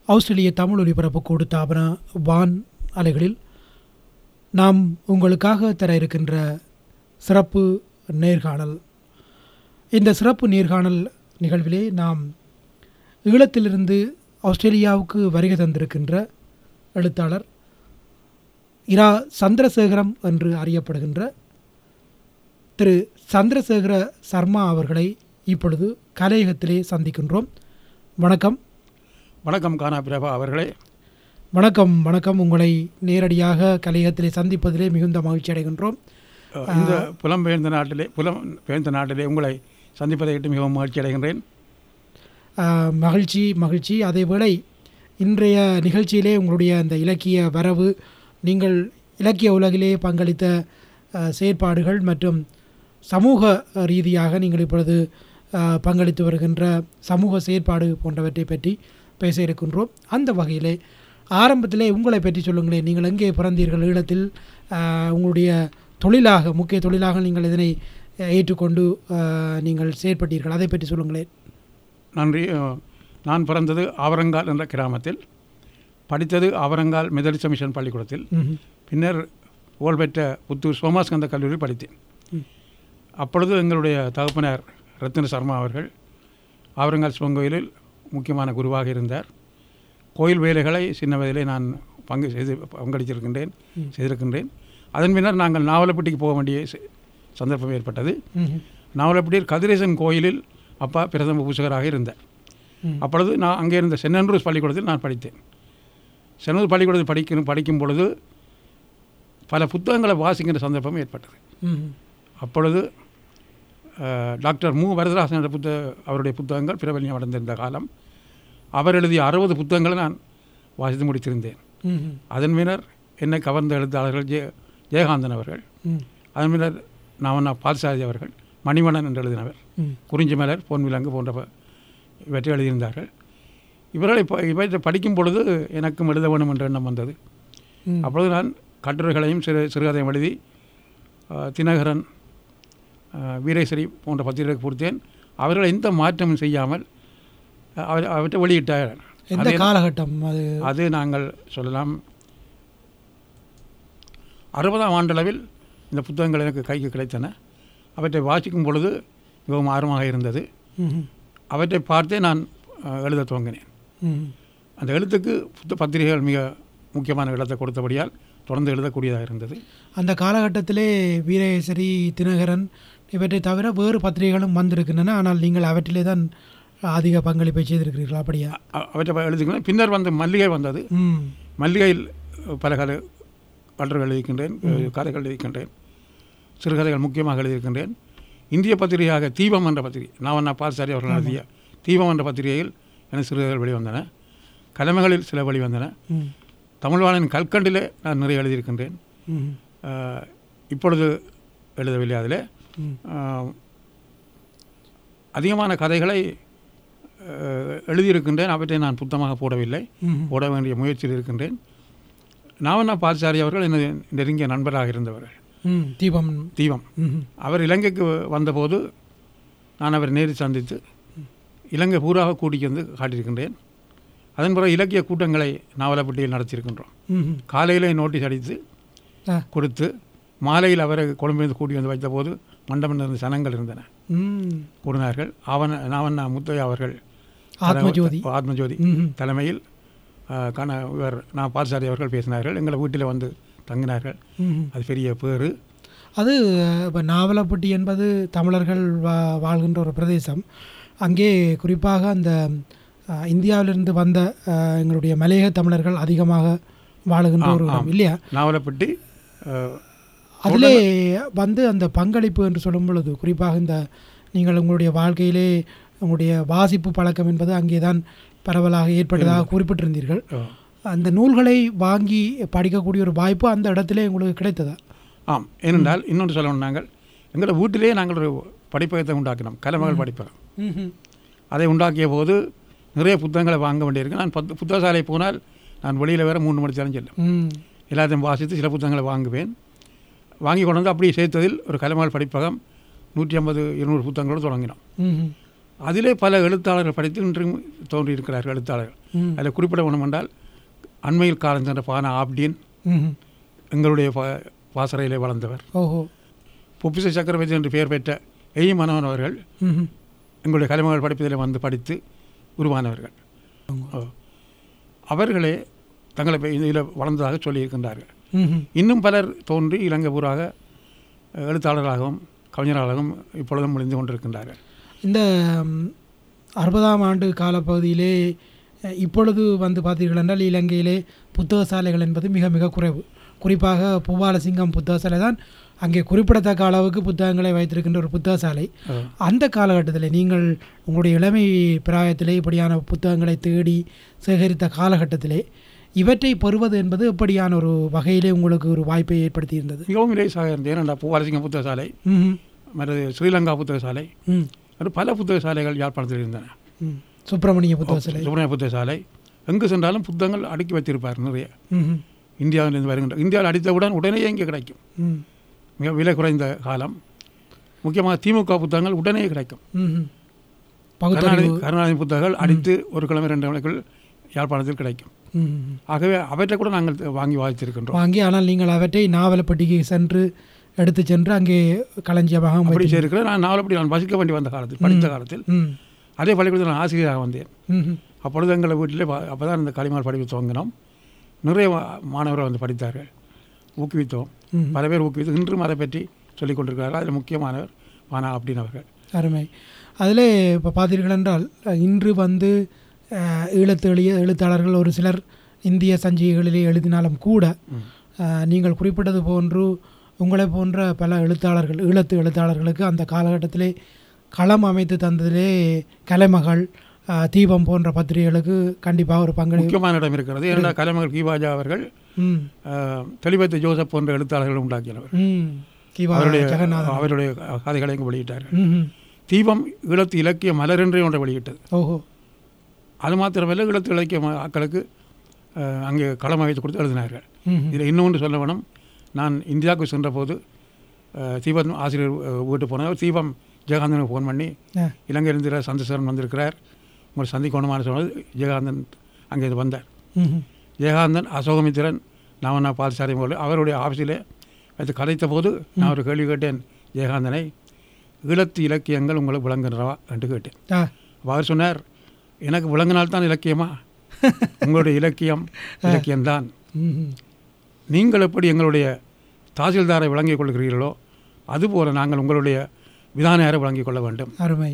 ஆஸ்திரேலிய தமிழ் ஒலிபரப்பு கூடு தாபன வான் அலைகளில் நாம் உங்களுக்காக தர இருக்கின்ற சிறப்பு நேர்காணல் இந்த சிறப்பு நேர்காணல் நிகழ்விலே நாம் ஈழத்திலிருந்து ஆஸ்திரேலியாவுக்கு வருகை தந்திருக்கின்ற எழுத்தாளர் இரா சந்திரசேகரம் என்று அறியப்படுகின்ற திரு சந்திரசேகர சர்மா அவர்களை இப்பொழுது கலையகத்திலே சந்திக்கின்றோம் வணக்கம் வணக்கம் கானா பிரபா அவர்களே வணக்கம் வணக்கம் உங்களை நேரடியாக கலையகத்திலே சந்திப்பதிலே மிகுந்த மகிழ்ச்சி அடைகின்றோம் அஹ், இந்த புலம்பெயர்ந்த நாட்டிலே புலம் பெயர்ந்த நாட்டிலே உங்களை சந்திப்பதை இட்டு மிகவும் மகிழ்ச்சி அடைகின்றேன் ஆஹ், மகிழ்ச்சி மகிழ்ச்சி அதேவேளை இன்றைய நிகழ்ச்சியிலே உங்களுடைய அந்த இலக்கிய வரவு நீங்கள் இலக்கிய உலகிலே பங்களித்த ஆஹ், செயற்பாடுகள் மற்றும் சமூக ரீதியாக நீங்கள் இப்பொழுது ஆஹ், பங்களித்து வருகின்ற சமூக செயற்பாடு போன்றவற்றை பற்றி பேச இருக்கின்றோம் அந்த வகையிலே ஆரம்பத்திலே உங்களை பற்றி சொல்லுங்களேன் நீங்கள் எங்கே பிறந்தீர்கள் ஈழத்தில் ஆஹ், உங்களுடைய தொழிலாக முக்கிய தொழிலாக நீங்கள் இதனை அஹ், ஏற்றுக்கொண்டு ஆஹ், நீங்கள் செயற்பட்டீர்கள் அதை பற்றி சொல்லுங்களேன் நன்றி அஹ், நான் பிறந்தது ஆவரங்கால் என்ற கிராமத்தில் படித்தது ஆவரங்கால் மெதடிச மிஷன் பள்ளிக்கூடத்தில் ம்ஹும். பின்னர் புகழ்பெற்ற புத்தூர் சோமாஸ்கந்த கல்லூரி படித்தேன் ம். அப்பொழுது எங்களுடைய தகப்பனார் ரத்தின சர்மா அவர்கள் ஆவரங்கால் சிவன் கோயிலில் முக்கியமான குருவாக இருந்தார் கோயில் வேலைகளை சின்ன வயதிலே நான் பங்கு செய்து பங்களித்திருக்கின்றேன் ம். செய்திருக்கின்றேன் அதன் பின்னர் நாங்கள் நாவலப்பட்டிக்கு போக வேண்டிய ச- சந்தர்ப்பம் ஏற்பட்டது ம்ஹும். நாவலப்பட்டியில் கதிரேசன் கோயிலில் அப்பா பிரதம பூசகராக இருந்தார் ம். அப்பொழுது நான் அங்கே இருந்த சென்னன்றூர் பள்ளிக்கூடத்தில் நான் படித்தேன் சென்னூர் பள்ளிக்கூடத்தில் படிக்கும் படிக்கும் பொழுது பல புத்தகங்களை வாசிக்கின்ற சந்தர்ப்பம் ஏற்பட்டது ம்ஹும். அப்பொழுது அஹ், டாக்டர் மு வரதராசன் என்ற புத்தக அவருடைய புத்தகங்கள் பிரபலியம் அடைந்திருந்த காலம் அவர் எழுதிய அறுபது புத்தகங்களை நான் வாசித்து முடித்திருந்தேன் ம்ஹும். அதன் பின்னர் என்னை கவர்ந்த எழுத்தாளர்கள் ஜெய ஜெயகாந்தன் அவர்கள் ம். அதன் பின்னர் நாவண்ணா பால்சாரி அவர்கள் மணிவண்ணன் என்று எழுதினவர் ம். குறிஞ்சி மலர் பொன் விலங்கு போன்ற ப- இவற்றை எழுதியிருந்தார்கள் இவர்களை ப- இவற்றை படிக்கும் பொழுது எனக்கும் எழுத வேண்டும் என்ற எண்ணம் வந்தது ம். அப்பொழுது நான் கட்டுரைகளையும் சிறு சிறுகதையும் எழுதி அஹ், தினகரன் அஹ், வீரேஸ்வரி போன்ற பத்திரிகை கொடுத்தேன் அவர்கள் எந்த மாற்றமும் செய்யாமல் அஹ், அவர் அவற்றை வெளியிட்டார் எந்த அது- காலகட்டம் அது அது நாங்கள் சொல்லலாம் அறுபதாம் ஆண்டளவில் இந்த புத்தகங்கள் எனக்கு கைக்கு கிடைத்தன அவற்றை வாசிக்கும் பொழுது மிகவும் ஆர்வமாக இருந்தது ம்ஹும். அவற்றை பார்த்தே நான் அஹ், எழுதத் துவங்கினேன் ம்ஹும். அந்த எழுத்துக்கு புத்த பத்திரிகைகள் மிக முக்கியமான இடத்தை கொடுத்தபடியால் தொடர்ந்து எழுதக்கூடியதாக இருந்தது அந்த காலகட்டத்திலே வீரேசரி தினகரன் இவற்றை தவிர வேறு பத்திரிகைகளும் வந்திருக்கின்றன ஆனால் நீங்கள் அவற்றிலே தான் அதிக பங்களிப்பை செய்திருக்கிறீர்கள் அப்படியா அ- அவற்றை எழுதிக்கிறேன் பின்னர் வந்து மல்லிகை வந்தது ம் மல்லிகையில் பல கதை கட்டுரைகள் எழுதியிருக்கின்றேன் கதைகள் எழுதியிருக்கின்றேன் சிறுகதைகள் முக்கியமாக எழுதியிருக்கின்றேன் இந்திய பத்திரிகையாக தீபம் என்ற பத்திரிகை நாவண்ணா பால்சாரி அவர்கள் எழுதிய தீபம் என்ற பத்திரிகையில் எனக்கு சிறுகதைகள் வெளிவந்தன கலமைகளில் சில வெளிவந்தன ம் தமிழ்வாணன் கல்கண்டிலே நான் நிறைய எழுதியிருக்கின்றேன் ம் அஹ், இப்பொழுது எழுதவில்லை அதில் ம் அதிகமான கதைகளை அஹ், எழுதியிருக்கின்றேன் அவற்றை நான் புத்தமாக போடவில்லை ம் போட வேண்டிய முயற்சியில் இருக்கின்றேன் நாவண்ணா பால்சாரி அவர்கள் எனது நெருங்கிய நண்பராக இருந்தவர்கள் ம் தீபம் தீபம் ம் அவர் இலங்கைக்கு வந்தபோது நான் அவர் நேரில் சந்தித்து இலங்கை பூராக கூட்டிக்கு வந்து காட்டியிருக்கின்றேன் அதன் பிறகு இலக்கிய கூட்டங்களை நாவலப்பட்டியில் நடத்தியிருக்கின்றோம் ம் காலையிலே நோட்டீஸ் அடித்து ஆ கொடுத்து மாலையில் அவரை கொழும்பிலிருந்து கூட்டி வந்து வைத்தபோது மண்டபம் இருந்த சனங்கள் இருந்தன ம் கூடினார்கள் அவன் நாவண்ணா முத்தையா அவர்கள் ஆத்மஜோதி ஆத்மஜோதி ம் தலைமையில் ஆஹ், கண இவர் நான் பால்சாரி அவர்கள் பேசினார்கள் எங்களை வீட்டில் வந்து தங்கினார்கள் ம் அது பெரிய பேர் அது இப்போ நாவலப்பட்டி என்பது தமிழர்கள் வா வாழ்கின்ற ஒரு பிரதேசம் அங்கே குறிப்பாக அந்த அஹ், இந்தியாவிலிருந்து வந்த அஹ், எங்களுடைய மலையக தமிழர்கள் அதிகமாக வாழுகின்ற ஒரு இடம் இல்லையா நாவலப்பட்டி ஆஹ், அதிலே வந்து அந்த பங்களிப்பு என்று சொல்லும் பொழுது குறிப்பாக இந்த நீங்கள் உங்களுடைய வாழ்க்கையிலே உங்களுடைய வாசிப்பு பழக்கம் என்பது அங்கே தான் பரவலாக ஏற்பட்டதாக குறிப்பிட்டிருந்தீர்கள் ஆஹ், அந்த நூல்களை வாங்கி படிக்கக்கூடிய ஒரு வாய்ப்பு அந்த இடத்திலே உங்களுக்கு கிடைத்ததா ஆம் ஏனென்றால் இன்னொன்று சொல்லணும் நாங்கள் எங்களோட வீட்டிலேயே நாங்கள் ஒரு படிப்பகத்தை உண்டாக்கினோம் கலைமகள் படிப்பகம் ம்ஹும். அதை உண்டாக்கிய போது நிறைய புத்தகங்களை வாங்க வேண்டியிருக்கு நான் பத்து புத்தகசாலை போனால் நான் வெளியில் வேறு மூணு மணி நேரம் செல்லும் ம் எல்லாத்தையும் வாசித்து சில புத்தகங்களை வாங்குவேன் வாங்கி கொண்டு வந்து அப்படியே சேர்த்ததில் ஒரு கலைமகள் படிப்பகம் நூற்றி ஐம்பது இருநூறு புத்தகங்களோடு தொடங்கினோம் ம்ஹும். அதிலே பல எழுத்தாளர்கள் படித்து இன்றும் தோன்றியிருக்கிறார்கள் எழுத்தாளர்கள் ம் அதில் குறிப்பிட வேணும் என்றால் அண்மையில் காலம் சென்ற பானா ஆப்டின் ம் எங்களுடைய பா பாசறையிலே வளர்ந்தவர் ஓஹோ பொப்பிச சக்கரவர்த்தி என்று பெயர் பெற்ற எய் மனோன் அவர்கள் ம் எங்களுடைய கலைமகள் படிப்பதில் வந்து படித்து உருவானவர்கள் ஓ. அவர்களே தங்களை இதில் வளர்ந்ததாக சொல்லியிருக்கின்றார்கள் ம் இன்னும் பலர் தோன்றி இலங்கை பூராக அஹ், எழுத்தாளர்களாகவும் கவிஞர்களாகவும் இப்பொழுதும் முடிந்து கொண்டிருக்கின்றார்கள் இந்த ம், அறுபதாம் ஆண்டு காலப்பகுதியிலே அஹ், இப்பொழுது வந்து பார்த்தீர்கள் என்றால் இலங்கையிலே புத்தக சாலைகள் என்பது மிக மிக குறைவு குறிப்பாக பூபாலசிங்கம் புத்தக சாலை தான் அங்கே குறிப்பிடத்தக்க அளவுக்கு புத்தகங்களை வைத்திருக்கின்ற ஒரு புத்தக சாலை அஹ், அந்த காலகட்டத்தில் நீங்கள் உங்களுடைய இளமை பிராயத்திலே இப்படியான புத்தகங்களை தேடி சேகரித்த காலகட்டத்திலே இவற்றை பெறுவது என்பது எப்படியான ஒரு வகையிலே உங்களுக்கு ஒரு வாய்ப்பை ஏற்படுத்தி இருந்தது மிகவும் இலேசாக இருந்தது ஏனென்றால் பூவாலசிங்கம் புத்தக சாலை ம் மற்றது ஸ்ரீலங்கா புத்தக சாலை ம் மற்றும் பல புத்தக சாலைகள் யாழ்ப்பாணத்தில் இருந்தன ம் சுப்பிரமணிய புத்தக சாலை சுப்பிரமணிய புத்தக சாலை எங்கு சென்றாலும் புத்தகங்கள் அடுக்கி வைத்திருப்பார் நிறைய ம் இந்தியாவிலிருந்து வருகின்ற இந்தியாவில் அடித்தவுடன் உடனே இங்கே கிடைக்கும் ம் மிக விலை குறைந்த காலம் முக்கியமாக திமுக புத்தகங்கள் உடனே கிடைக்கும் ம் கருணாநிதி பகுத்தறிவு கருணாநிதி புத்தகங்கள் அடித்து ஒரு கிழமை ரெண்டு கிழமைக்குள் யாழ்ப்பாணத்தில் கிடைக்கும் ம் ஆகவே அவற்றை கூட நாங்கள் வாங்கி வாசித்திருக்கின்றோம் வாங்கி ஆனால் நீங்கள் அவற்றை நாவலப்பட்டிக்கு சென்று எடுத்து சென்று அங்கே களஞ்சியமாக அப்படி வைத்து செய்திருக்கிறேன் நான் நாவலப்படி நான் வசிக்க வேண்டி வந்த காலத்தில் படித்த காலத்தில் ம் அதே பள்ளிக்கூடத்தில் நான் ஆசிரியராக வந்தேன் ம் அப்பொழுது எங்கள் வீட்டிலே அப்போ தான் இந்த களிமால் படிப்பு துவங்கினோம் நிறைய மா- மாணவர்கள் வந்து படித்தார்கள் ஊக்குவித்தோம் ம் பல பேர் ஊக்குவித்து இன்றும் அதை பற்றி சொல்லிக் கொண்டிருக்கிறார்கள் அதில் முக்கியமானவர் வானா அப்படின்னு அவர்கள் அருமை அதில் இப்போ பார்த்தீர்கள் என்றால் அஹ், இன்று வந்து அஹ், ஈழத்து எழுதிய எழுத்தாளர்கள் ஒரு சிலர் இந்திய சஞ்சிகைகளிலே எழுதினாலும் கூட ம். அஹ், நீங்கள் குறிப்பிட்டது போன்று உங்களை போன்ற பல எழுத்தாளர்கள் ஈழத்து எழுத்தாளர்களுக்கு அந்த காலகட்டத்திலே களம் அமைத்து தந்ததிலே கலைமகள் அஹ், தீபம் போன்ற பத்திரிகைகளுக்கு கண்டிப்பாக ஒரு பங்களிப்பு முக்கியமான இடம் இருக்கிறது ஏனென்றால் கலைமகள் கீவாஜா அவர்கள் ம் அஹ், தெளிவத்தை ஜோசப் போன்ற எழுத்தாளர்கள் உண்டாக்கியவர் ம் கிவா அவருடைய ஜெகநாதன் அவருடைய கதைகளை இங்கு வெளியிட்டார்கள் ம் ம். தீபம் ஈழத்து இலக்கிய மலர் என்றே ஒன்றை வெளியிட்டது ஓஹோ அது மாத்திரமல்ல ஈழத்து இலக்கிய ம- ஆட்களுக்கு அஹ், அங்கே களம் அமைத்து கொடுத்து எழுதினார்கள் ம் ம். இதில் இன்னொன்று சொல்ல வேணும் நான் இந்தியாவுக்கு சென்றபோது அஹ், தீபம் ஆசிரியர் அஹ், வீட்டு போனவர் தீபம் ஜெயகாந்தனுக்கு ஃபோன் பண்ணி ஆ. இலங்கையிலிருந்து சந்திரசேகரன் வந்திருக்கிறார் உங்களை சந்திக்கணுமான்னு சொன்னது ஜெயகாந்தன் அங்கே இது வந்தார் ம் ம். ஜெயகாந்தன் அசோகமித்திரன் நாவண்ணா பால்சாரி போல அவருடைய ஆஃபீஸிலே வைத்து கதைத்த போது நான் ஒரு கேள்வி கேட்டேன் ஜெயகாந்தனை ஈழத்து இலக்கியங்கள் உங்களுக்கு விளங்குகிறவா என்று கேட்டேன் ஆ அப்ப அவர் சொன்னார் எனக்கு விளங்கினால்தான் இலக்கியமா உங்களுடைய இலக்கியம் இலக்கியம்தான் ம் ம். நீங்கள் எப்படி எங்களுடைய தாசில்தாரை விளங்கிக் கொள்கிறீர்களோ அதுபோல நாங்கள் உங்களுடைய விதானியாரை விளங்கிக் கொள்ள வேண்டும் அருமை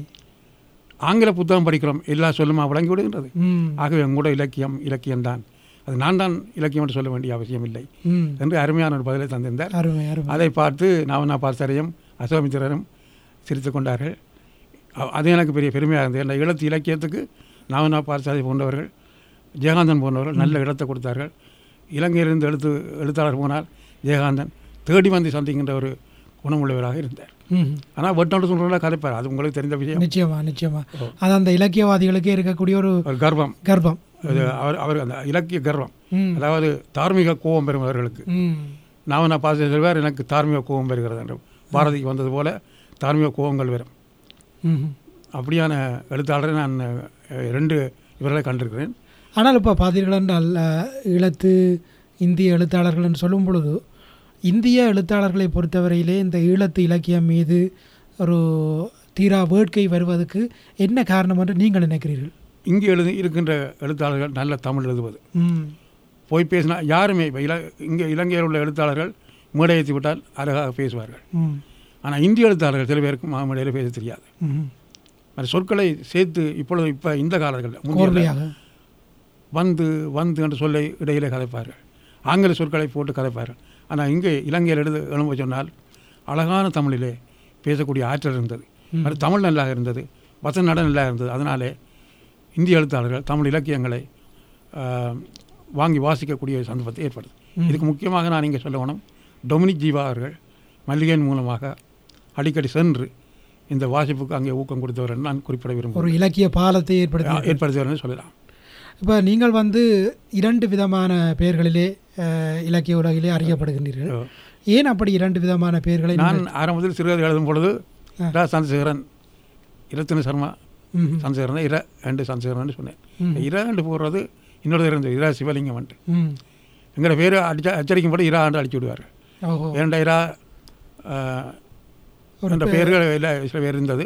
ஆங்கில புத்தகம் படிக்கிறோம் எல்லா சொல்லுமா விளங்கி விடுகின்றது ம் ஆகவே உங்களோட இலக்கியம் இலக்கியம்தான் அது நான் தான் இலக்கியம் என்று சொல்ல வேண்டிய அவசியம் இல்லை ம் என்று அருமையான ஒரு பதிலை தந்திருந்தார் அருமை அருமை அதை பார்த்து நாவனா பார்த்தாரையும் அசோமித்திரரும் சிரித்து கொண்டார்கள் அ- அது எனக்கு பெரிய பெருமையாக இருந்தது என்ற ஈழத்து இலக்கியத்துக்கு நாவனா பார்த்தாரி போன்றவர்கள் ஜெயகாந்தன் போன்றவர்கள் நல்ல இடத்தை கொடுத்தார்கள் இலங்கையிலிருந்து எழுத்து எழுத்தாளர் போனால் ஜெயகாந்தன் தேடி வந்து சந்திக்கின்ற ஒரு குணமுள்ளவராக இருந்தார் ம் ஆனால் வெட்டோடு சொல்கிறதா கதைப்பார் அது உங்களுக்கு தெரிந்த விஷயம் நிச்சயமா நிச்சயமா ஓ. அது அந்த இலக்கியவாதிகளுக்கே இருக்கக்கூடிய ஒரு ஒரு கர்வம் கர்ப்பம் அது அவர் அவர் அந்த இலக்கிய கர்வம் ம் அதாவது தார்மீக கோபம் பெறுபவர்களுக்கு ம் நாவனா பார்த்து சொல்வார் எனக்கு தார்மீக கோபம் பெறுகிறது என்று பாரதிக்கு வந்தது போல தார்மீக கோபங்கள் வரும் ம் அப்படியான எழுத்தாளரை நான் அஹ், ரெண்டு இவர்களை கண்டிருக்கிறேன் ஆனால் இப்போ பார்த்தீர்கள் என்றால் அஹ், ஈழத்து இந்திய எழுத்தாளர்கள் என்று சொல்லும் பொழுது இந்திய எழுத்தாளர்களை பொறுத்தவரையிலே இந்த ஈழத்து இலக்கியம் மீது ஒரு தீரா வேட்கை வருவதற்கு என்ன காரணம் என்று நீங்கள் நினைக்கிறீர்கள் இங்கே எழுதி இருக்கின்ற எழுத்தாளர்கள் நல்ல தமிழ் எழுதுவது ம் போய் பேசினா யாருமே இப்போ இல இங்கே இலங்கையில் உள்ள எழுத்தாளர்கள் மேடை ஏற்றி விட்டால் அழகாக பேசுவார்கள் ம் ஆனால் இந்திய எழுத்தாளர்கள் சில பேருக்கு மா- மேடையில் பேச தெரியாது ம் அந்த சொற்களை சேர்த்து இப்பொழுது இப்போ இந்த காலங்களில் முந்தைய கோர்வையாக வந்து வந்து என்று சொல்லை இடையிலே கதைப்பார்கள் ஆங்கில சொற்களை போட்டு கதைப்பார்கள் ஆனால் இங்கே இலங்கையில் எழுத எழும்ப சொன்னால் அழகான தமிழிலே பேசக்கூடிய ஆற்றல் இருந்தது ம். அது தமிழ் நல்லாக இருந்தது வசன நட நல்லாக இருந்தது அதனாலே இந்திய எழுத்தாளர்கள் தமிழ் இலக்கியங்களை ஆஹ், வாங்கி வாசிக்கக்கூடிய சந்தர்ப்பத்தை ஏற்படுது ம். இதுக்கு முக்கியமாக நான் இங்கே சொல்ல வேணும் டொமினிக் ஜீவா அவர்கள் மல்லிகையின் மூலமாக அடிக்கடி சென்று இந்த வாசிப்புக்கு அங்கே ஊக்கம் கொடுத்தவர் என்று நான் குறிப்பிட ஒரு விரும்புகிறேன் இலக்கிய பாலத்தை ஏற்படுத்தி ஏற்படுத்தியவர் என்று சொல்லலாம் இப்போ நீங்கள் வந்து இரண்டு விதமான பெயர்களிலே அஹ், இலக்கிய உலகிலே அறியப்படுகின்றீர்கள் ஏன் அப்படி இரண்டு விதமான பெயர்களை நான் நீங்கள்- ஆரம்பத்தில் சிறுகதை எழுதும் பொழுது ஆ. ரா சந்திரசேகரன் இரத்தின சர்மா ம் சந்திரன் இர ரெண்டு சந்திரன் சொன்னேன் ம். இர ரெண்டு போடுறது இன்னொரு இருந்தது இரா சிவலிங்கம் வந்துட்டு ம் எங்களோட பேர் அடிச்சா எச்சரிக்கும் போது இரா ஆண்டு அடிச்சு விடுவார் ஓஹோ இரண்டு இரா ஒரு என்ற பே- பெயர்கள் இல்லை சில பேர் இருந்தது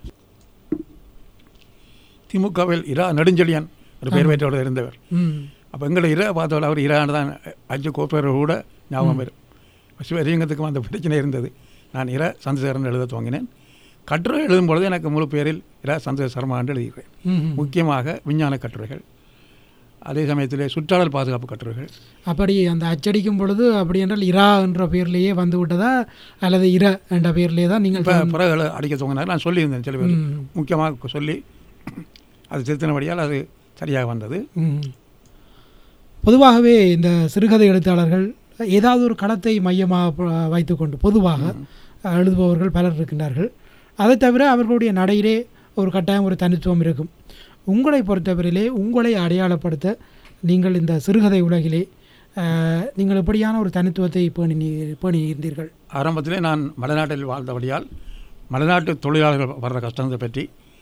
திமுகவில் இரா நெடுஞ்செழியன் ஒரு பெயர் பெற்றவர் இருந்தவர் ம் அப்போ எங்களை இர பார்த்தவள் அவர் இராண்டு தான் அஞ்சு கோப்பர் கூட ஞாபகம் வரும் சிவலிங்கத்துக்கும் அந்த பிரச்சனை இருந்தது நான் இர சந்திரசேகரன் எழுத துவங்கினேன் கட்டுரை எழுதும் பொழுது எனக்கு முழு பேரில் இர சந்திர சர்மா என்று எழுதுகிறேன் ம் முக்கியமாக விஞ்ஞான கட்டுரைகள் அதே சமயத்திலே சுற்றாடல் பாதுகாப்பு கட்டுரைகள் அப்படி அந்த அச்சடிக்கும் பொழுது அப்படி என்றால் இரா என்ற பெயர்லேயே வந்து விட்டதா அல்லது இர என்ற பெயர்லேயே தான் நீங்கள் இப்போ பிறகு அடிக்க துவங்கினார் நான் சொல்லியிருந்தேன் சில பேர் ம். முக்கியமாக சொல்லி அது திருத்தினபடியால் அது சரியாக வந்தது ம். பொதுவாகவே இந்த சிறுகதை எழுத்தாளர்கள் ஏதாவது ஒரு களத்தை மையமாக ப- வைத்துக்கொண்டு பொதுவாக எழுதுபவர்கள் பலர் இருக்கின்றார்கள் அதை தவிர அவர்களுடைய நடையிலே ஒரு கட்டாயம் ஒரு தனித்துவம் இருக்கும் உங்களை பொறுத்தவரையிலே உங்களை அடையாளப்படுத்த நீங்கள் இந்த சிறுகதை உலகிலே அஹ், நீங்கள் எப்படியான ஒரு தனித்துவத்தை பேணி பேணி இருந்தீர்கள் ஆரம்பத்திலே நான் மலைநாட்டில் வாழ்ந்தபடியால் மலைநாட்டு தொழிலாளர்கள் வர்ற கஷ்டத்தை பற்றி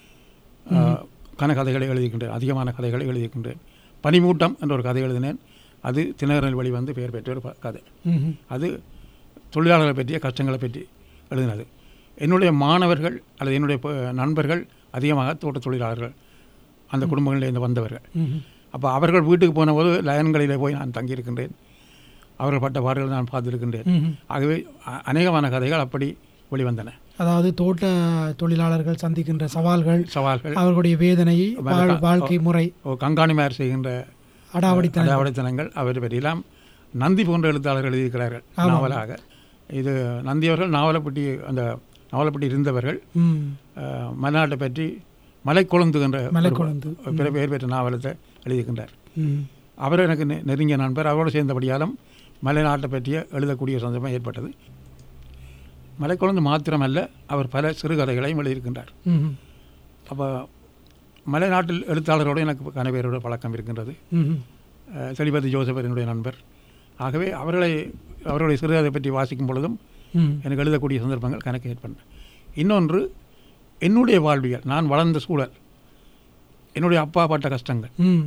கன கதைகளை எழுதியிருக்கின்றேன் அதிகமான கதைகளை எழுதியிருக்கின்றேன் பனிமூட்டம் என்ற ஒரு கதை எழுதினேன் அது தினகரன் வழி வந்து பெயர் பெற்ற ஒரு ப- கதை ம்ஹும். அது தொழிலாளர்களை பற்றிய கஷ்டங்களை பற்றி எழுதினது என்னுடைய மாணவர்கள் அல்லது என்னுடைய ப- நண்பர்கள் அதிகமாக தோட்ட தொழிலாளர்கள் அந்த குடும்பங்களிலிருந்து வந்தவர்கள் ம்ஹும். அப்போ அவர்கள் வீட்டுக்கு போனபோது லயன்களிலே போய் நான் தங்கியிருக்கின்றேன் அவர்கள் பட்ட பாடுகள் நான் பார்த்திருக்கின்றேன் ம்ஹும். ஆகவே அ- அநேகமான கதைகள் அப்படி வெளிவந்தன அதாவது தோட்ட தொழிலாளர்கள் சந்திக்கின்ற சவால்கள் சவால்கள் அவர்களுடைய வேதனை வாழ்- வாழ்க்கை முறை ஓ, கண்காணிமார் செய்கின்ற அடாவடித்தனம் அடாவடித்தனங்கள் அவர் பற்றியெல்லாம் நந்தி போன்ற எழுத்தாளர்கள் எழுதியிருக்கிறார்கள் ஆமாம். நாவலாக இது நந்தி அவர்கள் நாவலப்பட்டி அந்த நாவலப்பட்டி இருந்தவர்கள் ம் அஹ், மலைநாட்டை பற்றி மலைக்குழந்து என்ற ஒரு மலைக்குழந்து. பிற பெயர் பெற்ற நாவலத்தை எழுதியிருக்கின்றார் ம் அவர் எனக்கு நெ- நெருங்கிய நண்பர் அவரோடு சேர்ந்தபடியாலும் மலைநாட்டை பற்றிய எழுதக்கூடிய சந்தர்ப்பம் ஏற்பட்டது மலைக்குழந்து மாத்திரமல்ல அவர் பல சிறுகதைகளையும் எழுதியிருக்கின்றார் ம் அப்போ மலைநாட்டில் எழுத்தாளரோடு எனக்கு கனவேரோட பழக்கம் இருக்கின்றது ம் அஹ், செலிபதி ஜோசப் என்னுடைய நண்பர் ஆகவே அவர்களை அவருடைய சிறுகதை பற்றி வாசிக்கும் பொழுதும் ம் எனக்கு எழுதக்கூடிய சந்தர்ப்பங்கள் கணக்கு ஏற்பட்டன இன்னொன்று என்னுடைய வாழ்வியல் நான் வளர்ந்த சூழல் என்னுடைய அப்பா பட்ட கஷ்டங்கள் ம்